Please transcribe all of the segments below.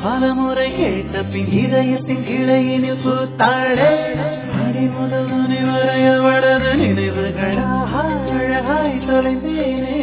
பலமுறை கேட்ட பின் இதயத்தின் கிளையினில் பூத்தாளே அடி முதல் நுனி வரை அவளது நினைவுகளாக அழகாய் தொலைந்தேனே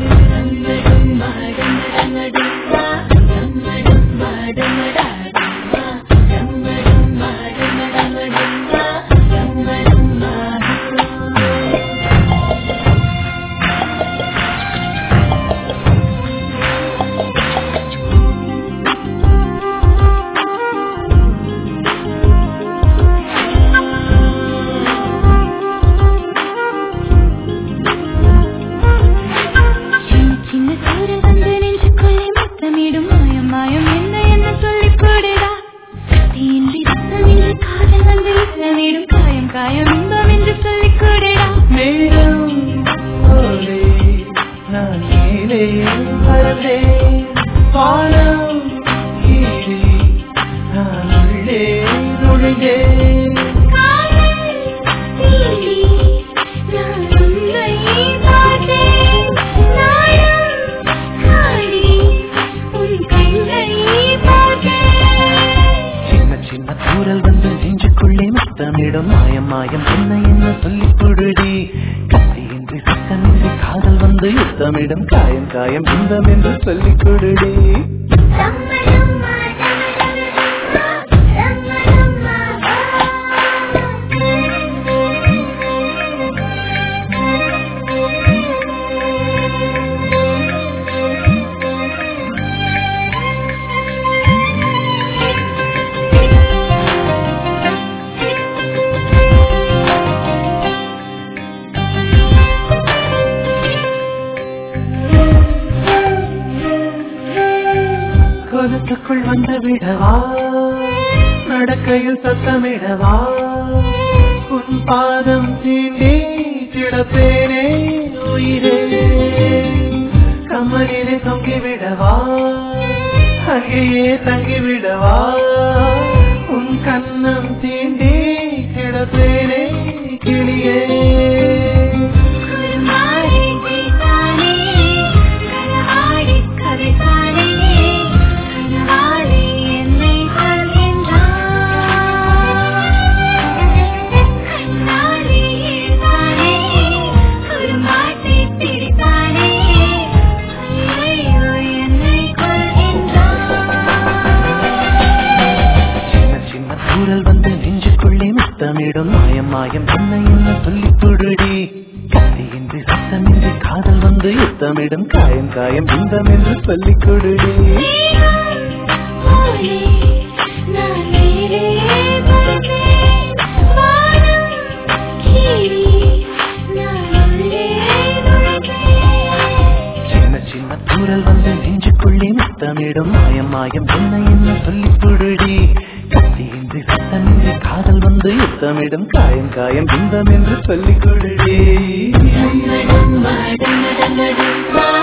சின்ன சின்ன தூரல் வந்து நெஞ்சுக்குள்ளே முத்தமிடும் மாயம் மாயம் என்ன என்ன சொல்லிக் கொடுடா தீன்றி ரத்தமின்றி காதல் வந்து இசமிடும் காயம் காயம் இன்பம் என்று சொல்லிக் கொடுடா மேகம் போலே நான் மேலே பறந்தேன் வானம் கீழே நான் உள்ளே நுழைந்தேன் காதல் தீண்டி நான் உன்னை பார்த்தேன் நாளும் காடி உன் கண்ணை பார்த்தேன் சின்ன சின்ன தூரல் வந்து நெஞ்சுக்குள்ளே முத்தமிடும் மாயம் மாயம் என்ன என்ன சொல்லிக் கொடுடி கத்தியின்றி சத்தமின்றி காதல் வந்து யுத்தமிடும் காயம் காயம் இன்பம் என்று சொல்லிக் கொடுடி கொலுத்துக்குள் வந்து விடவா நடக்கையில் சத்தமிடவா உன் பாதம் தீண்டி கிடப்பேனே உயிரே கம்மலிலே தொங்கி விடவா அங்கேயே தங்கி விடவா உன் கண்ணம் தீண்டி கிடப்பேனே கிளியே குருமாரி தீத்தானே கரவாடி கவிதானே கனவாடி என்னை சொல்கின்றான் கண்ணாடி ஈர்த்தானே குருமாட்டி பிடித்தானே ஐயோ என்னை கொள்கின்றான் சின்ன சின்ன தூரல் வந்து நெஞ்சுக்குள்ளே முத்தமிடும் மாயம் மாயம் என்ன என்ன சொல்லிக் கொடுடி கத்தியின்றி சத்தமின்றி காதல் வந்து யுத்தமிடும் காயம் காயம் இன்பம் என்று சொல்லிக் கொடுடி போலே நான் மேலே பறந்தேன் வானம் கீழே நான் உள்ளே நுழைந்தேன் சின்ன சின்ன தூரல் வந்து நெஞ்சுக்குள்ளே முத்தமிடும் மாயம் மாயம் என்ன என்ன சொல்லிக் கொடுடி கத்தியின்றி சத்தமின்றி காதல் வந்து யுத்தமிடும் காயம் காயம் இன்பம் என்று சொல்லிக் கொடுடி டம்ம டம்ம டம்ம டம்ம